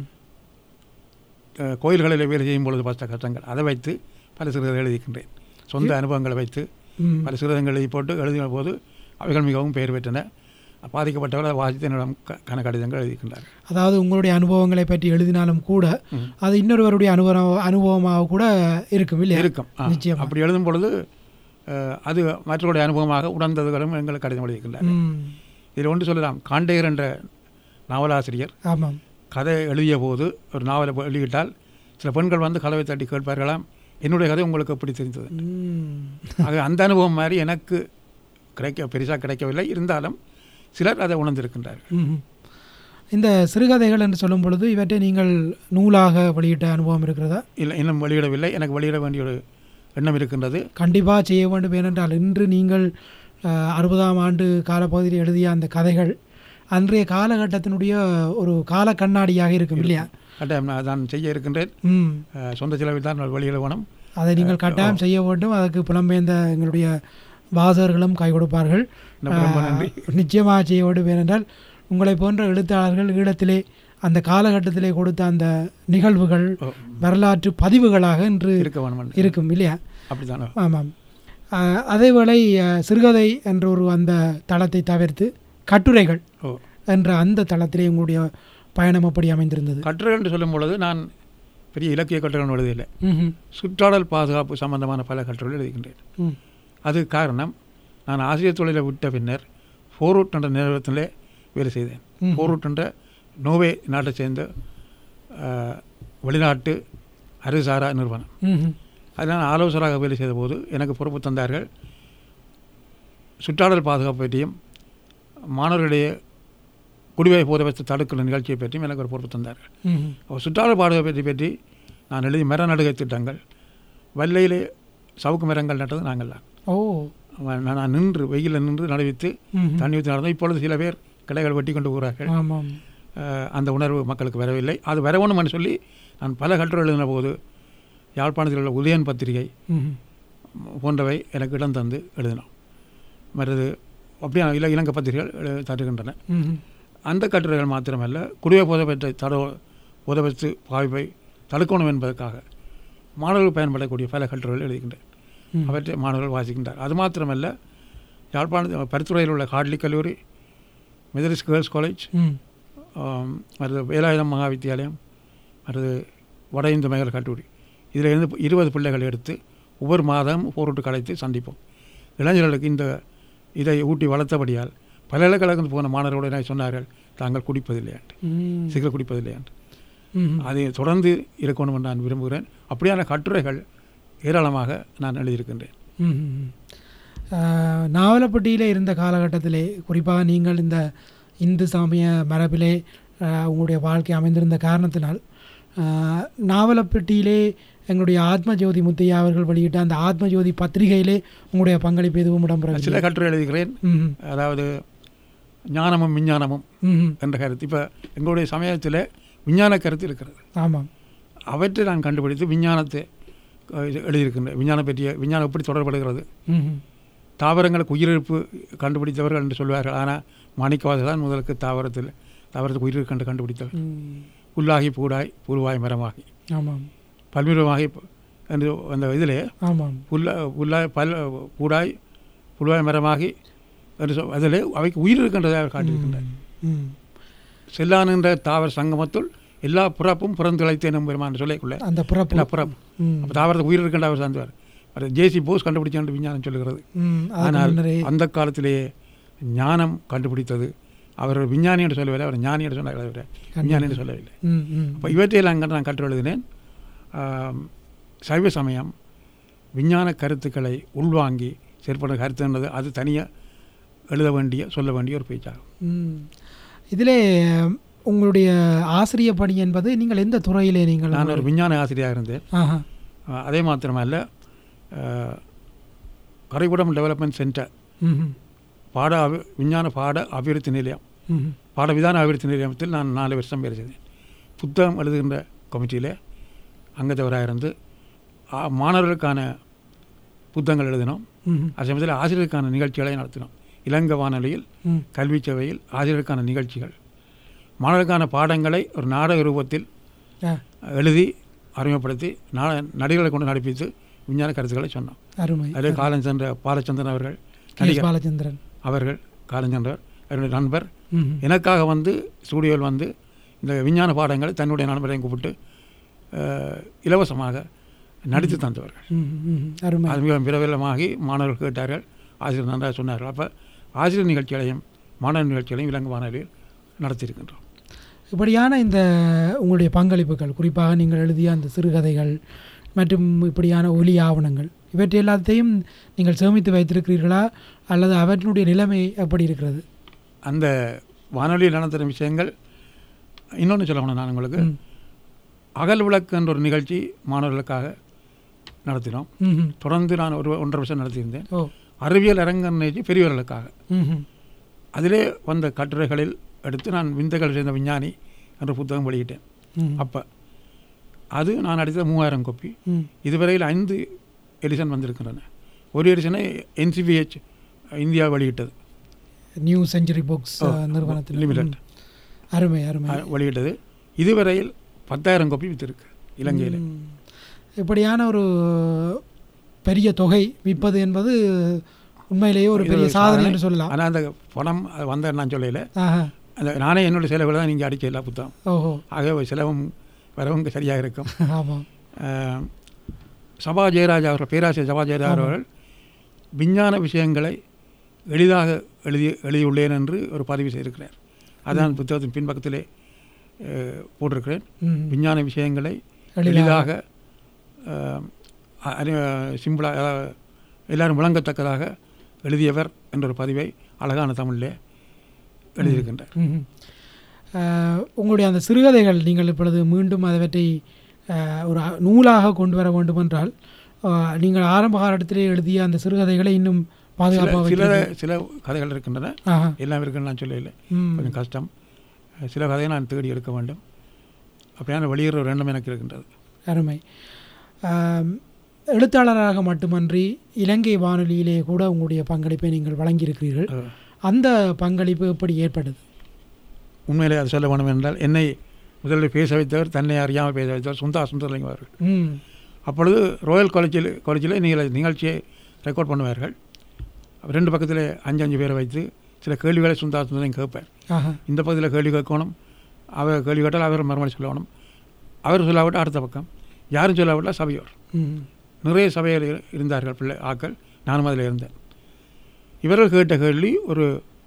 அஹ், கோயில்களில் வேலை செய்யும் பொழுது பட்ட கஷ்டங்கள் அதை வைத்து பல சிறுகதை எழுதியிருக்கின்றேன் சொந்த அனுபவங்களை வைத்து ம் பல சிறுகதைகள் எழுதி போட்டு எழுதின போது அவைகள் மிகவும் பெயர் பெற்றன பாதிக்கப்பட்டவர்கள் அதை வாசித்து என்னிடம் க- கன கடிதங்கள் எழுதியிருக்கின்றார்கள் அதாவது உங்களுடைய அனுபவங்களை பற்றி எழுதினாலும் கூட ம். அது இன்னொருவருடைய அனுபவம் அனுபவமாக கூட இருக்கும் இல்லையா இருக்கும் ஆ. நிச்சயமா. அப்படி எழுதும் பொழுது அஹ், அது மற்றவருடைய அனுபவமாக உணர்ந்ததுகளும் எங்களுக்கு கடிதம் எழுதியிருக்கின்றனர் ம் இதில் ஒன்று சொல்லலாம் காண்டேயர் என்ற நாவலாசிரியர் ஆமாம் கதை எழுதிய போது ஒரு நாவலை வெளியிட்டால் சில பெண்கள் வந்து கதவை தட்டி கேட்பார்களாம் என்னுடைய கதை உங்களுக்கு எப்படி தெரிந்தது ம் ஆக அந்த அனுபவம் மாதிரி எனக்கு கிடைக்க பெரிசாக கிடைக்கவில்லை இருந்தாலும் சிலர் அதை உணர்ந்திருக்கின்றார்கள் ம்ஹும். இந்த சிறுகதைகள் என்று சொல்லும் பொழுது இவற்றை நீங்கள் நூலாக வெளியிட்ட அனுபவம் இருக்கிறதா இல்லை இன்னும் வெளியிடவில்லை எனக்கு வெளியிட வேண்டிய ஒரு எண்ணம் இருக்கின்றது கண்டிப்பாக செய்ய வேண்டும் ஏனென்றால் இன்று நீங்கள் அஹ், அறுபதாம் ஆண்டு காலப்பகுதியில் எழுதிய அந்த கதைகள் அன்றைய காலகட்டத்தினுடைய ஒரு கால கண்ணாடியாக இருக்கும் இல்லையா கட்டாயம் நான் நான் செய்ய இருக்கின்றேன் ம் அஹ், சொந்த செலவில் தான் நான் வெளியிட வேணும் அதை நீங்கள் கட்டாயம் செய்ய வேண்டும் அதற்கு புலம்பெயர்ந்த எங்களுடைய வாசகர்களும் கை கொடுப்பார்கள் ரொம்ப ரொம்ப நன்றி ஆஹ், நிச்சயமாக செய்ய வேண்டும் ஏனென்றால் உங்களை போன்ற எழுத்தாளர்கள் ஈழத்திலே அந்த காலகட்டத்திலே கொடுத்த அந்த நிகழ்வுகள் ஓ, வரலாற்று பதிவுகளாக இன்று இருக்க வேணும் இருக்கும் இல்லையா அப்படித்தானே ஆமாம் ஆஹ், அதேவேளை ஆஹ், சிறுகதை என்ற ஒரு அந்த தளத்தை தவிர்த்து கட்டுரைகள் ஓ என்ற அந்த தளத்திலே உங்களுடைய பயணம் அப்படி அமைந்திருந்தது கட்டுரை என்று சொல்லும் பொழுது நான் பெரிய இலக்கிய கட்டுரைகள் எழுதியில்லை ம்ஹும். சுற்றாடல் பாதுகாப்பு சம்பந்தமான பல கட்டுரைகள் எழுதுகின்றேன் ம். அது காரணம் நான் ஆசிரியர் தொழிலை விட்ட பின்னர் ஃபோரூட் என்ற நிறுவனத்திலே வேலை செய்தேன் ம். ஃபோரூட் என்ற நோவே நாட்டை சேர்ந்த அஹ், வெளிநாட்டு அரிசாரா நிறுவனம் ம்ஹும். அதில் நான் ஆலோசகராக வேலை செய்தபோது எனக்கு பொறுப்பு தந்தார்கள் சுற்றாடல் பாதுகாப்பு பற்றியும் மாணவர்களிடையே குடிவை போதை தடுக்கிற நிகழ்ச்சியை பற்றியும் எனக்கு ஒரு பொறுப்பு தந்தார்கள் ம்ஹும். அப்போ சுற்றாடல் பாதுகாப்பு பற்றி பற்றி நான் எழுதி மர நடுகை திட்டங்கள் வல்லையிலே சவுக்கு மரங்கள் நட்டது நாங்கள் தான் ஓ அவன் நான் நான் நின்று வெயிலில் நின்று நடுவித்து ம்ஹும். தண்ணி ஊற்றி நடந்தோம் இப்பொழுது சில பேர் கிளைகள் வெட்டி கொண்டு போகிறார்கள் ஆமாம் அஹ், அந்த உணர்வு மக்களுக்கு வரவில்லை அது வரவேணும்னு சொல்லி நான் பல கட்டுரை எழுதின போது யாழ்ப்பாணத்தில் உள்ள உதயன் பத்திரிகை ம்ஹும். போன்றவை எனக்கு இடம் தந்து எழுதினோம் மற்றது அப்படியே இல இலங்கை பத்திரிகைகள் எழு- தருகின்றன ம்ஹும். அந்த கட்டுரைகள் மாத்திரமல்ல குடிய புதப்பத்தை தட புதவத்து பாய்வை தடுக்கணும் என்பதற்காக மாணவர்கள் பயன்படக்கூடிய பல கட்டுரைகள் எழுதுகின்றேன் ம். அவற்றை மாணவர்கள் வாசிக்கின்றார் அது மாத்திரமல்ல யாழ்ப்பாண பரித்துறையில் உள்ள காட்லி கல்லூரி மெதரிஸ் கேர்ள்ஸ் காலேஜ் ம் ஆம், அடுத்து வேலாயுதம் மகா வித்தியாலயம் அடுத்து வட இந்து மகள் கல்லூரி இதில் இருந்து இருபது பிள்ளைகள் எடுத்து ஒவ்வொரு மாதம் போரிட்டு கலைத்து சந்திப்போம் இளைஞர்களுக்கு இந்த இதை ஊட்டி வளர்த்தபடியால் பல்கலைக்கழகம் போன மாணவர்களோடு என்ன சொன்னார்கள் தாங்கள் குடிப்பதில்லை என்று ம் சிகரெட் குடிப்பதில்லை என்று ம் அதை தொடர்ந்து இருக்கணும் என்று நான் விரும்புகிறேன் அப்படியான கட்டுரைகள் ஏராளமாக நான் எழுதியிருக்கின்றேன் ம், ம், ம். ஆஹ், நாவலப்பட்டியிலே இருந்த காலகட்டத்திலே குறிப்பாக நீங்கள் இந்த இந்து சமய மரபிலே ஆஹ், உங்களுடைய வாழ்க்கை அமைந்திருந்த காரணத்தினால் ஆஹ், நாவலப்பட்டியிலே எங்களுடைய ஆத்மஜோதி முத்தையா அவர்கள் வெளியிட்ட அந்த ஆத்மஜோதி பத்திரிகையிலே உங்களுடைய பங்களிப்பு எதுவும் சில இடம்பெறவில்லை கட்டுரை எழுதுகிறேன் ம் அதாவது ஞானமும் விஞ்ஞானமும் ம், ம். என்ற கருத்து இப்போ எங்களுடைய சமயத்தில் விஞ்ஞான கருத்து இருக்கிறது ஆமாம் அவற்றை நான் கண்டுபிடித்து விஞ்ஞானத்தை அஹ், இது எழுதியிருக்கின்றேன் விஞ்ஞானம் பற்றிய விஞ்ஞானம் எப்படி தொடர்படுகிறது ம் ம். தாவரங்களுக்கு உயிரிழப்பு கண்டுபிடித்தவர்கள் என்று சொல்வார்கள் ஆனால் மாணிக்கவாசர் தான் முதலுக்கு தாவரத்தில் தாவரத்துக்கு உயிரிழப்பு கண்டு கண்டுபிடித்தவர் ம். புல்லாகி பூடாய் புருவாய் மரமாகி ஆமாம் பல்மிருகமாகி என்று அந்த இதிலே ஆமாம் புல்ல புல்லாய் பல் பூடாய் புல்வாய் மரமாகி என்று சொல் அதில் அவைக்கு உயிர் இருக்கின்றதை அவர் காட்டியிருக்கின்றார் ம். செல்லான் என்ற தாவர சங்கமத்துள் எல்லா பிறப்பும் பிறந்துழைத்தேனும் பெருமான் சொல்லிக்குள்ள அந்த பிறப்பு எல்லா பிறப்பு ம். அப்போ தாவரத்துக்கு உயிர் இருக்கின்ற அவர் சார்ந்தவர் அது ஜேசி போஸ் கண்டுபிடிச்சான்னு விஞ்ஞானம் சொல்லுகிறது ம். அதுக்கு ஆனால் முன்னரே அந்த காலத்திலேயே ஞானம் கண்டுபிடித்தது அவர் ஒரு விஞ்ஞானி என்று சொல்லவில்லை அவர் ஞானி என்று சொன்னார் தவிர விஞ்ஞானி என்று சொல்லவில்லை ம் ம் அப்போ இவற்றையெல்லாம் அங்கே நான் கற்று எழுதினேன் ஆம், சைவ சமயம் விஞ்ஞான கருத்துக்களை உள்வாங்கி செயற்படுற கருத்துன்றது அது தனியாக எழுத வேண்டிய சொல்ல வேண்டிய ஒரு பேச்சாகும் ம். இதிலே உங்களுடைய ஆசிரிய பணி என்பது நீங்கள் எந்த துறையிலே நீங்கள் நான் ஒரு விஞ்ஞான ஆசிரியராக இருந்தேன் ஆஹா ஆ, அதே மாத்திரமல்ல ஆ, கரைகுடம் டெவலப்மெண்ட் சென்டர் ம் பாட அபி விஞ்ஞான பாட அபிவிருத்தி நிலையம் ம் பாட விதான அபிவிருத்தி நிலையத்தில் நான் நாலு வருஷம் வேலை செய்தேன் புத்தகம் எழுதுகின்ற கமிட்டியில் அங்கத்தவராக இருந்து ஆ, மாணவர்களுக்கான புத்தகங்கள் எழுதினோம் ம் அதே சமயத்தில் ஆசிரியருக்கான நிகழ்ச்சிகளை நடத்தினோம் இலங்கை வானொலியில் ம் கல்வி சேவையில் ஆசிரியருக்கான நிகழ்ச்சிகள் மாணவருக்கான பாடங்களை ஒரு நாடக ரூபத்தில் ஆ எழுதி அறிமுகப்படுத்தி நாட நடிகர்களை கொண்டு நடிப்பித்து விஞ்ஞான கருத்துக்களை சொன்னோம் அருமை அதில் காலம் சென்ற பாலச்சந்திரன் அவர்கள் கே. நடிகர் பாலச்சந்திரன் அவர்கள் காலஞ்சென்றவர் என்னுடைய நண்பர் ம் எனக்காக வந்து ஸ்டூடியோவில் வந்து இந்த விஞ்ஞான பாடங்களை தன்னுடைய நண்பரையும் கூப்பிட்டு அஹ், இலவசமாக நடித்து தந்தவர்கள் ம் ம் அருமை அது மிக பிரபலமாகி மாணவர்கள் கேட்டார்கள் ஆசிரியர் நன்றாக சொன்னார்கள் அப்போ ஆசிரியர் நிகழ்ச்சிகளையும் மாணவர் நிகழ்ச்சிகளையும் இலங்கை வானொலியில் நடத்தியிருக்கின்றோம் இப்படியான இந்த உங்களுடைய பங்களிப்புகள் குறிப்பாக நீங்கள் எழுதிய அந்த சிறுகதைகள் மற்றும் இப்படியான ஒலி ஆவணங்கள் இவற்றை எல்லாத்தையும் நீங்கள் சேமித்து வைத்திருக்கிறீர்களா அல்லது அவற்றினுடைய நிலைமை எப்படி இருக்கிறது அந்த வானொலியில் நடத்துகிற விஷயங்கள் இன்னொன்று சொல்லணும் நான் உங்களுக்கு ம். அகல் விளக்கு என்ற ஒரு நிகழ்ச்சி மாணவர்களுக்காக நடத்தினோம் ம் ம். தொடர்ந்து நான் ஒரு ஒன்றரை வருஷம் நடத்தியிருந்தேன் ஓ அறிவியல் அரங்கன் நிகழ்ச்சி பெரியவர்களுக்காக ம் ம். அதிலே வந்த கட்டுரைகளில் எடுத்து நான் விந்தைகள் சேர்ந்த விஞ்ஞானி என்ற புத்தகம் வெளியிட்டேன் ம். அப்போ அது நான் அடித்த மூவாயிரம் கோப்பி ம். இதுவரையில் ஐந்து எடிஷன் வந்திருக்கின்றன ஒரு எடிஷனை என்சிபிஹெச் இந்தியா வெளியிட்டது நியூ செஞ்சுரி புக்ஸ் ஓ, நிறுவனத்தில் limited. ம். அருமை அருமை அஹ், வெளியிட்டது இதுவரையில் பத்தாயிரம் கோப்பி வித்திருக்கு இலங்கையில் ம். இப்படியான ஒரு பெரிய தொகை விற்பது என்பது உண்மையிலேயே ஒரு இது பெரிய ஒரு சாதனை சாதனை. என்று சொல்லலாம் ஆனால் அந்த பணம் அது வந்த நான் சொல்லல ஆஹா அந்த நானே என்னுடைய செலவில் தான் நீங்கள் அடிக்க எல்லா புத்தகம் ஓஹோ ஆகவே ஒரு செலவும் வரவும் சரியாக இருக்கும் ஆமாம் அஹ், சபா ஜெயராஜ் அவர்கள் பேராசிரியர் சபா ஜெயராஜ் ஆமாம். அவர்கள் விஞ்ஞான விஷயங்களை எளிதாக எழுதி எழுதியுள்ளேன் என்று ஒரு பதிவு செய்திருக்கிறார் அதான் புத்தகத்தின் பின்பக்கத்திலே அஹ், போட்டிருக்கிறேன் ம். விஞ்ஞான விஷயங்களை எளிதாக. எளிதாக அஹ், அறி- சிம்பிளாக அதாவது எல்லாரும் விளங்கத்தக்கதாக எழுதியவர் என்ற ஒரு பதிவை அழகான தமிழிலே எழுதியிருக்கின்றார் ம்ஹும். அஹ், உங்களுடைய அந்த சிறுகதைகள் நீங்கள் இப்பொழுது மீண்டும் அவற்றை அஹ், ஒரு அ- நூலாக கொண்டு வர வேண்டும் என்றால் அஹ், நீங்கள் ஆரம்ப காலத்திலே எழுதிய அந்த சிறுகதைகளை இன்னும் சில பாதுகாப்பாக சில வைத்திருக்க- சில கதைகள் இருக்கின்றன ஆஹா எல்லாம் இருக்குன்னு நான் சொல்லலை ம். கொஞ்சம் கஷ்டம் சில கதையை நான் தேடி எடுக்க வேண்டும் அப்படியான வெளியிடுற ஒரு எண்ணம் எனக்கு இருக்கின்றது அருமை ஆம், எழுத்தாளராக மட்டுமன்றி இலங்கை வானொலியிலே கூட உங்களுடைய பங்களிப்பை நீங்கள் வழங்கியிருக்கிறீர்கள் அஹ், அந்த பங்களிப்பு எப்படி ஏற்பட்டது உண்மையிலே அது சொல்ல வேணும் என்றால் என்னை முதலில் பேச வைத்தவர் தன்னை அறியாமல் பேச வைத்தவர் சுந்தா சுந்தரலிங்கம் அவர்கள் ம் அப்பொழுது ராயல் காலேஜில் காலேஜில் நீங்கள் நிகழ்ச்சியை ரெக்கார்ட் பண்ணுவார்கள் ரெண்டு பக்கத்தில் அஞ்சு அஞ்சு பேரை வைத்து சில கேள்விகளை சுந்தா சுந்தரம் கேட்பார் ஆஹா இந்த பகுதியில் கேள்வி கேட்கணும் அவர் கேள்வி கேட்டால் அவர் மறுமொழி சொல்லணும் அவர் சொல்லாவிட்டால் அடுத்த பக்கம் யாரும் சொல்லாவிட்டால் சபையோர் ம் நிறைய சபையில் இரு- இருந்தார்கள் பிள்ளை ஆக்கள் நானும் அதில் இருந்தேன் இவர்கள் கேட்ட கேள்வி ஒரு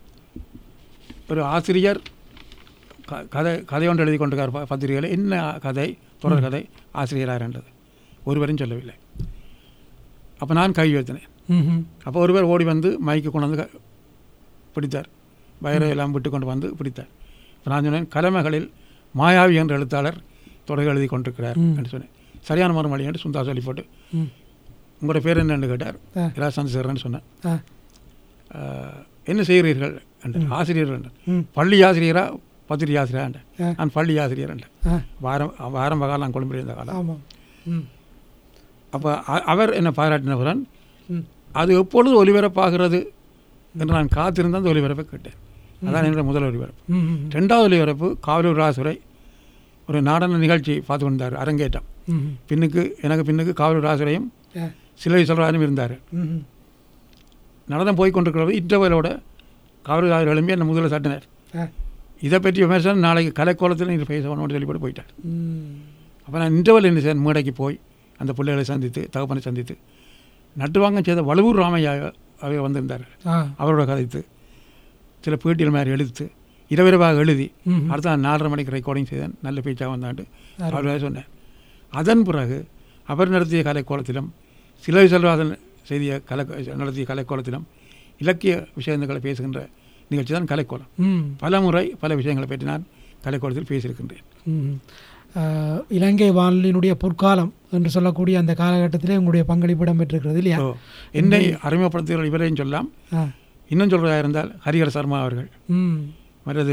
ஒரு ஆசிரியர் க- கதை கதை ஒன்று எழுதி கொண்டிருக்கார் ப- பத்திரிகையில் என்ன கதை தொடர் கதை ஆசிரியராக இருந்தது ஒருவரும் சொல்லவில்லை அப்போ நான் கை வைத்தினேன் ம் அப்போ ஒருவர் ஓடி வந்து மைக்கு கொண்டு வந்து க- பிடித்தார் வயரை எல்லாம் விட்டு கொண்டு வந்து பிடித்தார் அப்ப நான் சொன்னேன் கலமைகளில் மாயாவி என்ற எழுத்தாளர் தொடர் எழுதி கொண்டிருக்கிறார் ம். என்று சொன்னேன் சரியான மறுமொழி என்று சுந்தா சொல்லி போட்டு ம் உங்களோட பேர் என்னன்னு கேட்டார் ஆ. இரா சந்திரசேகரன் சொன்னேன் ஆ ஆஹ், என்ன செய்கிறீர்கள் என்று ஆசிரியர் என்றேன் ம் பள்ளி ஆசிரியரா பத்திரிகை ஆசிரியரா என்றேன் ஆ. நான் பள்ளி ஆசிரியர் என்றேன் ஆ வாரம் வாரம் காலம் நான் கொழும்பில் இருந்த காலம் ஆமாம் ம் அப்போ அவர் என்னை பாராட்டினவுடன் ம் அது எப்பொழுது ஒலிபரப்பாகிறது என்று நான் காத்திருந்த அந்த ஒலிபரப்பை கேட்டேன் அதான் என்னோட முதல் ஒலிபரப்பு ம் ம் ரெண்டாவது ஒலிபரப்பு காவலூர் ராசுரை ஒரு நாடன நிகழ்ச்சி பார்த்து கொண்டார் அரங்கேற்றம் ம் பின்னுக்கு எனக்கு பின்னுக்கு காவலூர் ராசுரையும் ஆ சிலை சொல்றாரும் இருந்தார் ம் நடனம் போய் கொண்டிருக்கிறது இன்டர்வலோட காவலூர் ராசுரை எழும்பி என்னை முதல்ல சட்டினார் ஆ இதை பற்றி விமர்சனம் நாளைக்கு கலைக்கோலத்தில் நீங்கள் பேச வேணும்னு சொல்லி போட்டு போயிட்டார் ம் அப்போ நான் இன்டர்வல் என்ன செய்தேன் மேடைக்கு போய் அந்த பிள்ளைகளை சந்தித்து தகப்பனை சந்தித்து நட்டுவாங்க செய்த வலுவூர் ராமையா அவங்க வந்திருந்தார்கள் ஆ அவரோட கதைத்து சில பேட்டிகள் மாதிரி எழுத்து இரவிரவாக எழுதி ம் அடுத்த நாள் நாலரை மணிக்கு ரெக்கார்டிங் செய்தேன் நல்ல பேச்சாக வந்தாண்டு அருமை. அவர் சொன்னேன் அதன் பிறகு அவர் நடத்திய கலைக்கோலத்திலும் சிலை செல்வாதன் செய்திய கலை நடத்திய கலைக்கோலத்திலும் இலக்கிய விஷயங்களை பேசுகின்ற நிகழ்ச்சி தான் கலைக்கோலம் ம் பல முறை பல விஷயங்களை பற்றி நான் கலைக்கோலத்தில் பேசியிருக்கின்றேன் ம். ஆஹ், இலங்கை வானொலியினுடைய பொற்காலம் என்று சொல்லக்கூடிய அந்த காலகட்டத்திலே உங்களுடைய பங்களிப்பு இடம்பெற்றிருக்கிறது இல்லையா ஸோ என்னை அறிமுகப்படுத்துகிற இவரையும் சொல்லலாம் ஆ இன்னும் சொல்கிறதா இருந்தால் ஹரிஹர சர்மா அவர்கள் ம் மற்றது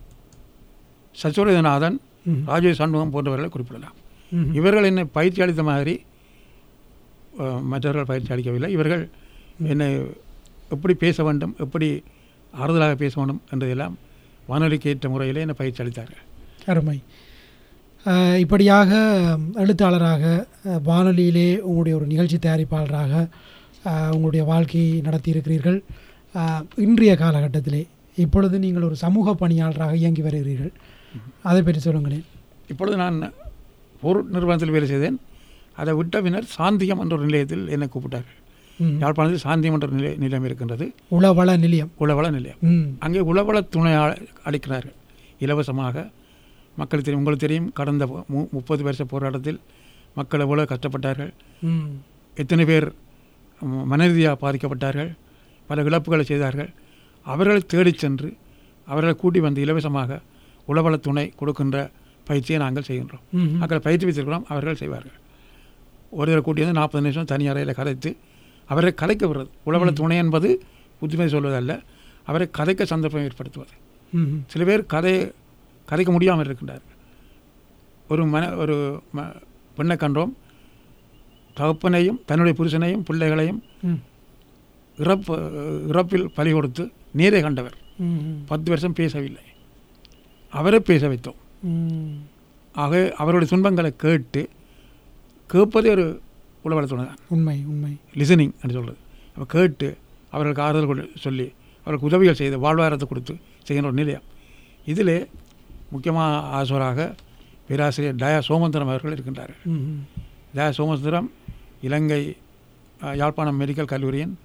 சச்சுரநாதன் ம் ராஜேஷ் சண்முகம் போன்றவர்களை குறிப்பிடலாம் ம் இவர்கள் என்னை பயிற்சி அளித்த மாதிரி அஹ், மற்றவர்கள் பயிற்சி அளிக்கவில்லை இவர்கள் என்னை எப்படி பேச வேண்டும் எப்படி ஆறுதலாக பேச வேண்டும் என்றதெல்லாம் வானொலிக்கு ஏற்ற முறையிலே என்னை பயிற்சி அளித்தார்கள் அருமை ஆஹ், இப்படியாக ம், எழுத்தாளராக அஹ், வானொலியிலே உங்களுடைய ஒரு நிகழ்ச்சி தயாரிப்பாளராக ஆஹ், உங்களுடைய வாழ்க்கையை நடத்தியிருக்கிறீர்கள் ஆஹ், இன்றைய காலகட்டத்திலே இப்பொழுது நீங்கள் ஒரு சமூக பணியாளராக இயங்கி வருகிறீர்கள் அதை பற்றி சொல்லுங்களேன் இப்பொழுது நான் ஒரு நிறுவனத்தில் வேலை செய்தேன் அதை விட்ட பின்னர் சாந்தியம் என்ற ஒரு நிலையத்தில் என்னை கூப்பிட்டார்கள் ம். யாழ்ப்பாணத்தில் சாந்தியம் என்ற நிலை நிலையம் இருக்கின்றது உளவள நிலையம் உளவள நிலையம் ம் அங்கே உளவள துணை அ- அளிக்கிறார்கள் இலவசமாக மக்களுக்கு தெரியும் உங்களுக்கு தெரியும் கடந்த மு- முப்பது வருஷ போராட்டத்தில் மக்கள் எவ்வளோ கஷ்டப்பட்டார்கள் ம் எத்தனை பேர் ம், மனரீதியாக பாதிக்கப்பட்டார்கள் பல இழப்புகளை செய்தார்கள் அவர்களை தேடிச் சென்று அவர்களை கூட்டி வந்து இலவசமாக உளவள துணை கொடுக்கின்ற பயிற்சியை நாங்கள் செய்கின்றோம் ம் மக்களை பயிற்சி வைத்திருக்கிறோம் அவர்கள் செய்வார்கள் ஒரு தடவை கூட்டி வந்து நாற்பது நிமிஷம் தனி அறையில் கதைத்து அவரை கதைக்க விடுறது உளவள துணை என்பது புத்திமதி சொல்வதல்ல அவரை கதைக்க சந்தர்ப்பம் ஏற்படுத்துவது ம் சில பேர் கதை கதைக்க முடியாமல் இருக்கின்றார்கள் ஒரு மன ஒரு ம பெண்ணை கண்டோம் தகப்பனையும் தன்னுடைய புருஷனையும் பிள்ளைகளையும் ம் இறப்பு இறப்பில் பலி கொடுத்து நீரை கண்டவர் ம் பத்து வருஷம் பேசவில்லை அவரை பேச வைத்தோம் ம் ஆக அவருடைய துன்பங்களை கேட்டு கேட்பதே ஒரு உளவள துணை தான் உண்மை உண்மை லிசனிங் என்று சொல்கிறது அப்போ கேட்டு அவர்களுக்கு ஆறுதல் கொடு சொல்லி அவர்களுக்கு உதவிகள் செய்து வாழ்வாதாரத்தை கொடுத்து செய்கின்ற ஒரு நிலையம் இதிலே முக்கியமாக ஆசிரியராக பேராசிரியர் டயா சோமந்தரம் அவர்கள் இருக்கின்றார்கள் ம் டயா சோமசுந்தரம் இலங்கை அஹ், யாழ்ப்பாணம் மெடிக்கல் கல்லூரியின்